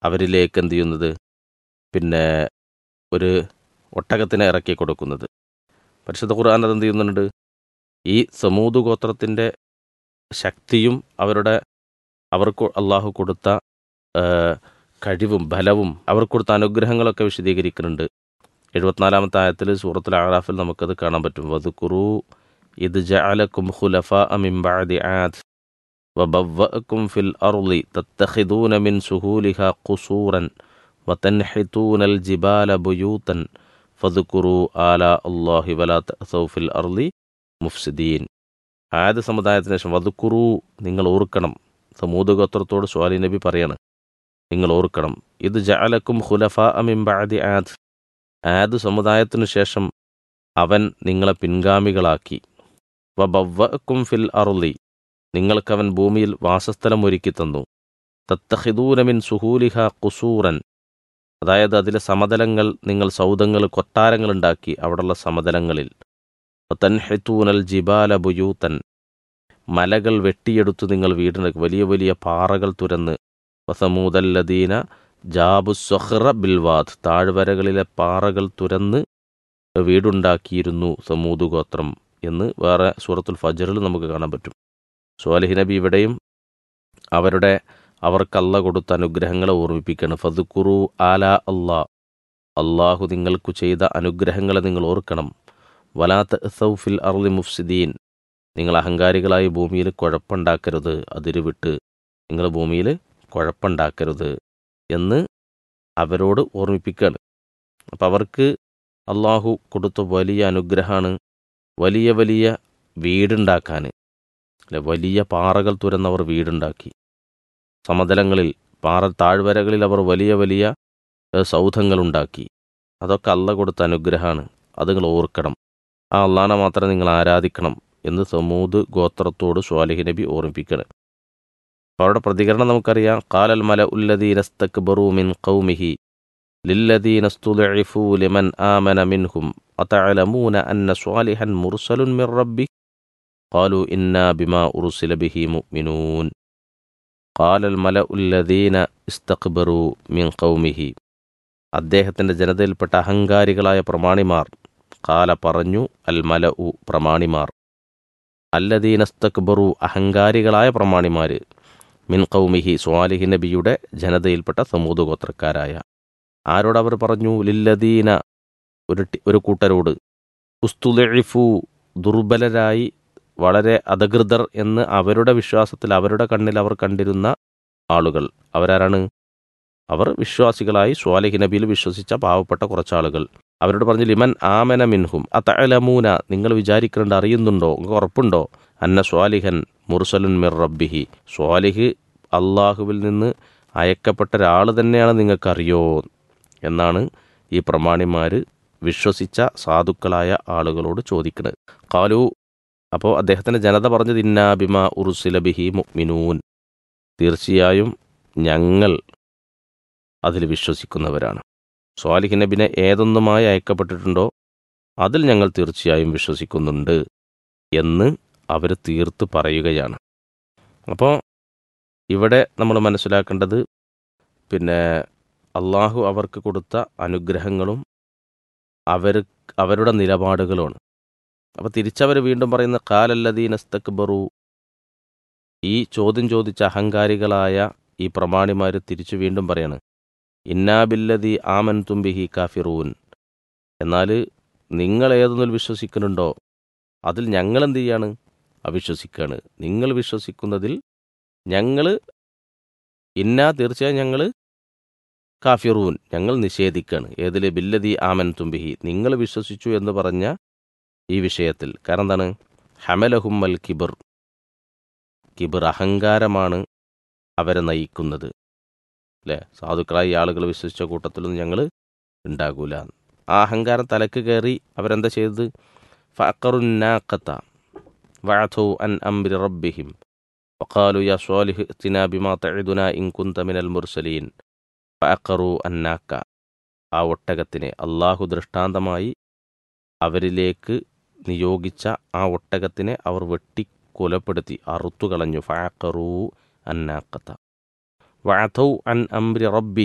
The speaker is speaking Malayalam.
അവരിലേക്ക് എന്ത് ചെയ്യുന്നത് പിന്നെ ഒരു ഒട്ടകത്തിനെ ഇറക്കി കൊടുക്കുന്നത് പരിശുദ്ധ ഖുർആൻ അത് എന്ത് ചെയ്യുന്നുണ്ട് ഈ സമൂത് ഗോത്രത്തിൻ്റെ ശക്തിയും അവരുടെ അവർക്ക് അള്ളാഹു കൊടുത്ത ആ, കഴിവും ബലവും അവർക്ക് കൊടുത്ത അനുഗ്രഹങ്ങളൊക്കെ വിശദീകരിക്കുന്നുണ്ട് എഴുപത്തിനാലാമത്തെ ആയത്തിൽ സൂറത്തുൽ ആറാഫിൽ നമുക്കത് കാണാൻ പറ്റും വധുക്കുറു ഇത് ജഅലക്കും ഖുലഫ അമിംബാദി ആദ് وبوأكم في الأرض تتخذون من سهولها قصورا وتنحتون الجبال بيوتا فاذكروا آلاء الله ولا تأثوا في الأرض മുഫ്സിദീൻ ആദ്യ സമുദായത്തിന് ശേഷം വധുക്കുറു നിങ്ങൾ ഓർക്കണം സമൂത് ഗോത്രത്തോട് സ്വാലി നബി പറയാണ് നിങ്ങൾ ഓർക്കണം ഇത് ജഅലക്കും ഖുലഫ അമിംബാദി ആദ് ആദ് സമുദായത്തിനു ശേഷം അവൻ നിങ്ങളെ പിൻഗാമികളാക്കി വബവ്വക്കും ഫിൽ അറുളി നിങ്ങൾക്കവൻ ഭൂമിയിൽ വാസസ്ഥലം ഒരുക്കി തന്നു തത്തഹിദൂനമിൻ സുഹൂലിഹ കുസൂറൻ അതായത് അതിലെ സമതലങ്ങൾ നിങ്ങൾ സൗദങ്ങൾ കൊട്ടാരങ്ങൾ ഉണ്ടാക്കി അവിടെയുള്ള സമതലങ്ങളിൽ തൻഹെത്തൂനൽ ജിബാല ബുയൂത്തൻ മലകൾ വെട്ടിയെടുത്ത് നിങ്ങൾ വീടുണ്ടാക്കി വലിയ വലിയ പാറകൾ തുരന്ന് വസമൂദല്ലദീന ജാബു സൊഹ്റ ബിൽവാദ് താഴ്വരകളിലെ പാറകൾ തുരന്ന് വീടുണ്ടാക്കിയിരുന്നു സമൂദ് ഗോത്രം എന്ന് വേറെ സൂറത്തുൽ ഫജറിൽ നമുക്ക് കാണാൻ പറ്റും സ്വാലിഹ് നബി ഇവിടെയും അവരുടെ അവർക്കല്ല കൊടുത്ത അനുഗ്രഹങ്ങളെ ഓർമ്മിപ്പിക്കണം ഫതുക്കുറു ആല അള്ളാ അള്ളാഹു നിങ്ങൾക്കു ചെയ്ത അനുഗ്രഹങ്ങളെ നിങ്ങൾ ഓർക്കണം വലാത്ത് സൗഫിൽ അർലി മുഫ്സിദീൻ നിങ്ങൾ അഹങ്കാരികളായി ഭൂമിയിൽ കുഴപ്പമുണ്ടാക്കരുത് അതിര് വിട്ട് നിങ്ങൾ ഭൂമിയിൽ കുഴപ്പമുണ്ടാക്കരുത് എന്ന് അവരോട് ഓർമ്മിപ്പിക്കുകയാണ് അപ്പം അവർക്ക് അള്ളാഹു കൊടുത്ത വലിയ അനുഗ്രഹമാണ് വലിയ വലിയ വീടുണ്ടാക്കാൻ അല്ലെ വലിയ പാറകൾ തുരന്നവർ വീടുണ്ടാക്കി സമതലങ്ങളിൽ പാറ താഴ്വരകളിൽ അവർ വലിയ വലിയ ഏഹ്, സൗധങ്ങളുണ്ടാക്കി അതൊക്കെ അല്ല കൊടുത്ത അനുഗ്രഹമാണ് അത് നിങ്ങൾ ഓർക്കണം ആ അള്ളാനെ മാത്രം നിങ്ങൾ ആരാധിക്കണം എന്ന് സമൂത് ഗോത്രത്തോട് സ്വാലിഹ് നബി ഓർമ്മിപ്പിക്കണം അപ്പോൾ അവരുടെ പ്രതികരണം നമുക്കറിയാം കാലൽ മല ഉല്ലദീനസ്തക്ബറു മിൻ ഖൗമിഹി ലില്ലദീന സ്തുലഇഫു ലിമൻ ആമന മിൻഹും അതഅലമൂന അന്ന സ്വാലിഹൻ മുർസലുൻ മിർ റബ്ബി قالوا إنا بما أرسل به مؤمنون قال الملأ الذين استكبروا من قومه അദ്ദേഹത്തിൻ്റെ ജനതയിൽപ്പെട്ട അഹങ്കാരികളായ പ്രമാണിമാർ കാല പറഞ്ഞു അൽ മല ഉ പ്രമാണിമാർ അല്ലദീനസ്തക്ബറു അഹങ്കാരികളായ പ്രമാണിമാര് മിൻ കൗമിഹി സ്വാലിഹി നബിയുടെ ജനതയിൽപ്പെട്ട സമൂത് ഗോത്രക്കാരായ ആരോട് അവർ പറഞ്ഞു ലില്ലദീന ഒരു ടി- ഒരു കൂട്ടരോട് ഉസ്തുലിഫു ദുർബലരായി വളരെ അധകൃതർ എന്ന് അവരുടെ വിശ്വാസത്തിൽ അവരുടെ കണ്ണിൽ അവർ കണ്ടിരുന്ന ആളുകൾ അവരാരാണ് അവർ വിശ്വാസികളായി സ്വാലിഹി നബിയിൽ വിശ്വസിച്ച പാവപ്പെട്ട കുറച്ചാളുകൾ അവരോട് പറഞ്ഞു ലിമൻ ആമന മിൻഹും അതലമൂന നിങ്ങൾ വിചാരിക്കുന്നുണ്ട് അറിയുന്നുണ്ടോ നിങ്ങൾക്ക് ഉറപ്പുണ്ടോ അന്ന സ്വാലിഹൻ മുർസലുൻ മിർ റബ്ബിഹി സ്വാലിഹ് അള്ളാഹുവിൽ നിന്ന് അയക്കപ്പെട്ട ഒരാൾ തന്നെയാണ് നിങ്ങൾക്കറിയോ എന്നാണ് ഈ പ്രമാണിമാർ വിശ്വസിച്ച സാധുക്കളായ ആളുകളോട് ചോദിക്കുന്നത് കാലു അപ്പോൾ അദ്ദേഹത്തിൻ്റെ ജനത പറഞ്ഞത് ഇന്നാ ബിമ ഉറുസില ബിഹി മുഅ്മിനൂൻ തീർച്ചയായും ഞങ്ങൾ അതിൽ വിശ്വസിക്കുന്നവരാണ് സ്വാലിഹ് നബിനെ ഏതൊന്നുമായി അയക്കപ്പെട്ടിട്ടുണ്ടോ അതിൽ ഞങ്ങൾ തീർച്ചയായും വിശ്വസിക്കുന്നുണ്ട് എന്ന് അവർ തീർത്ത് പറയുകയാണ് അപ്പോൾ ഇവിടെ നമ്മൾ മനസ്സിലാക്കേണ്ടത് പിന്നെ അള്ളാഹു അവർക്ക് കൊടുത്ത അനുഗ്രഹങ്ങളും അവർ അവരുടെ നിലപാടുകളുമാണ് അപ്പോൾ തിരിച്ചവർ വീണ്ടും പറയുന്ന കാലല്ലദീനസ്തക്ബറു ഈ ചോദ്യം ചോദിച്ച അഹങ്കാരികളായ ഈ പ്രമാണിമാർ തിരിച്ചു വീണ്ടും പറയാണ് ഇന്നാബില്ലതി ആമൻ തുംബിഹി കാഫിറൂൻ എന്നാൽ നിങ്ങൾ ഏതൊന്നിൽ വിശ്വസിക്കുന്നുണ്ടോ അതിൽ ഞങ്ങൾ എന്ത് ചെയ്യാണ് അവിശ്വസിക്കുകയാണ് നിങ്ങൾ വിശ്വസിക്കുന്നതിൽ ഞങ്ങൾ ഇന്നാ തീർച്ചയായും ഞങ്ങൾ കാഫിറൂൻ ഞങ്ങൾ നിഷേധിക്കുകയാണ് ഏതിൽ ബില്ലതി ആമൻ തുംബിഹി നിങ്ങൾ വിശ്വസിച്ചു എന്ന് പറഞ്ഞ ഈ വിഷയത്തിൽ കാരണം എന്താണ് ഹമലഹുമ്മൽ കിബിർ കിബിർ അഹങ്കാരമാണ് അവരെ നയിക്കുന്നത് അല്ലേ സാധുക്കളായി ആളുകൾ വിശ്വസിച്ച കൂട്ടത്തിലൊന്നും ഞങ്ങൾ ഉണ്ടാകൂല ആ അഹങ്കാരം തലക്ക് കയറി അവരെന്താ ചെയ്തത് ഫക്കറുന്നാക്കത്ത വഅഥു അൻ അംരി റബ്ബിഹിം وقالوا يا صالح ائتنا بما تعدنا إن كنت من المرسلين ഫഅഖറു അന്നാക്ക ആ ഒട്ടകത്തിനെ അള്ളാഹു ദൃഷ്ടാന്തമായി അവരിലേക്ക് നിയോഗിച്ച ആ ഒട്ടകത്തിനെ അവർ വെട്ടി കൊലപ്പെടുത്തി അറുത്തുകളഞ്ഞു ഫഅഖറു അന്നാക്കത്ത വഅഥൗ അൻ അംരി റബ്ബി